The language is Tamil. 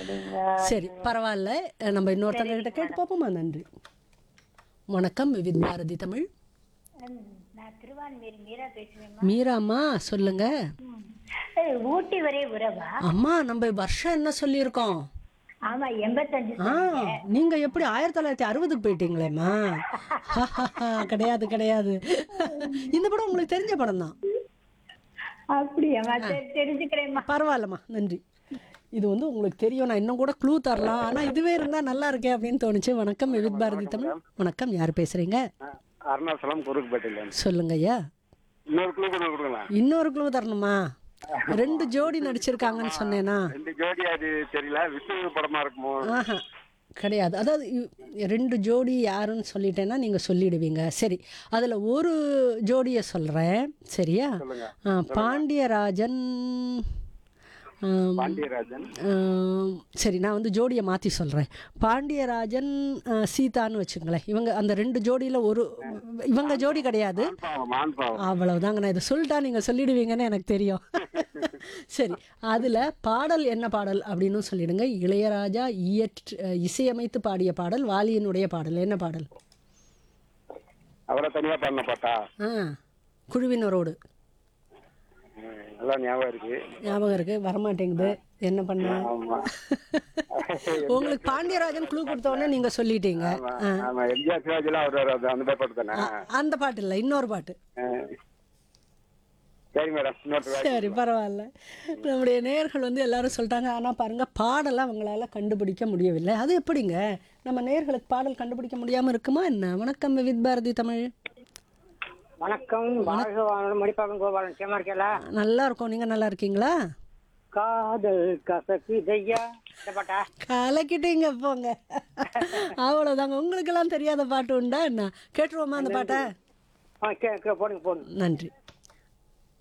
அப்படிங்களா சரி பரவாயில்ல அஹ் நம்ம இன்னொருத்தங்க கிட்ட கேட்டு பார்ப்போமா நன்றி வணக்கம் விவித் பாரதி தமிழ் ம், நான் திருவான்மீர் மீரா பேசுறேன் மீராம்மா சொல்லுங்க ஊட்டி வரை உறவா அம்மா நம்ம வருஷம் என்ன சொல்லியிருக்கோம் ஆமா எண்பத்தஞ்சு ஆ நீங்க எப்படி ஆயிரத்தி தொள்ளாயிரத்தி அறுபதுக்கு போயிட்டீங்களேம்மா கிடையாது கிடையாது இந்த படம் உங்களுக்கு தெரிஞ்ச படம் தான் அப்படியாம்மா சரி தெரிஞ்சுக்கிறேம்மா பரவாயில்லம்மா நன்றி இது வந்து உங்களுக்கு தெரியும் நான் இன்னும் கூட க்ளூ தரலாம் ஆனால் இதுவே இருந்தால் நல்லா இருக்கே அப்படின்னு தோணுச்சு வணக்கம் விவித் பாரதி தமிழ் வணக்கம் யார் பேசுறீங்க அருணாச்சலம் குறுக்குப்பேட்டையில சொல்லுங்க ஐயா இன்னொரு குழு கூட கொடுக்கலாம் இன்னொரு க்ளூ தரணுமா ரெண்டு ஜோடி நடிச்சிருக்காங்கன்னு சொன்னேனா ரெண்டு ஜோடி அது தெரியல விஷ்ணு படமா இருக்குமோ ஆஹா கிடையாது அதாவது இ- ரெண்டு ஜோடி யாருன்னு சொல்லிட்டேன்னா நீங்கள் சொல்லிடுவீங்க சரி அதில் ஒரு ஜோடியை சொல்கிறேன் சரியா ஆ, பாண்டியராஜன் ஆம், பாண்டியராஜன் ஆம், சரி நான் வந்து ஜோடியை மாற்றி சொல்கிறேன் பாண்டியராஜன் ஆ, சீதான்னு வச்சுங்களேன் இவங்க அந்த ரெண்டு ஜோடியில் ஒரு இவங்க ஜோடி கிடையாது மான் பாவம் மான் பாவம் அவ்வளவுதாங்க நான் இதை சொல்லிட்டா நீங்கள் சொல்லிடுவீங்கன்னு எனக்கு தெரியும் சரி அதில் பாடல் என்ன பாடல் அப்படின்னு சொல்லிடுங்க இளையராஜா இயற்று இசையமைத்து பாடிய பாடல் வாலியினுடைய பாடல் என்ன பாடல் அவரை தனியா பண்ண பாட்டா ஆ குழுவினரோடு ம், நல்லா ஞாபகம் இருக்கு ஞாபகம் இருக்கு வரமாட்டேங்குது என்ன பண்ண ஆமா உங்களுக்கு பாண்டியராஜன் குழு கொடுத்தோடனே நீங்கள் சொல்லிட்டீங்க ஆமா, ஆமா எம்ஜிஆர் சிவாஜிலாம் அவர் வர அந்த மாதிரி பாட்டு தானே அந்த பாட்டு இல்லை இன்னொரு பாட்டு ஆ. சரி மேடம் இன்னொரு சரி பரவாயில்ல நம்முடைய நேயர்கள் வந்து எல்லாரும் சொல்லிட்டாங்க ஆனால் பாருங்க பாடலாம் அவங்களால கண்டுபிடிக்க முடியவில்லை அது எப்படிங்க நம்ம நேயர்களுக்கு பாடல் கண்டுபிடிக்க முடியாமல் இருக்குமா என்ன வணக்கம் வித் பாரதி தமிழ் வணக்கம் வாழ்க வாழ்க மடிப்பாக்கம் கோபாலன் சேமா இருக்கல நல்லா இருக்கோம் நீங்கள் நல்லா இருக்கீங்களா காதல் கசக்குதையா இந்த பாட்டா கலக்கிட்டீங்க போங்க அவ்வளோதாங்க உங்களுக்கெல்லாம் தெரியாத பாட்டு உண்டா என்ன கேட்டுருவோமா அந்த பாட்டை ஆ கே கே போடுங்க போடுங்க நன்றி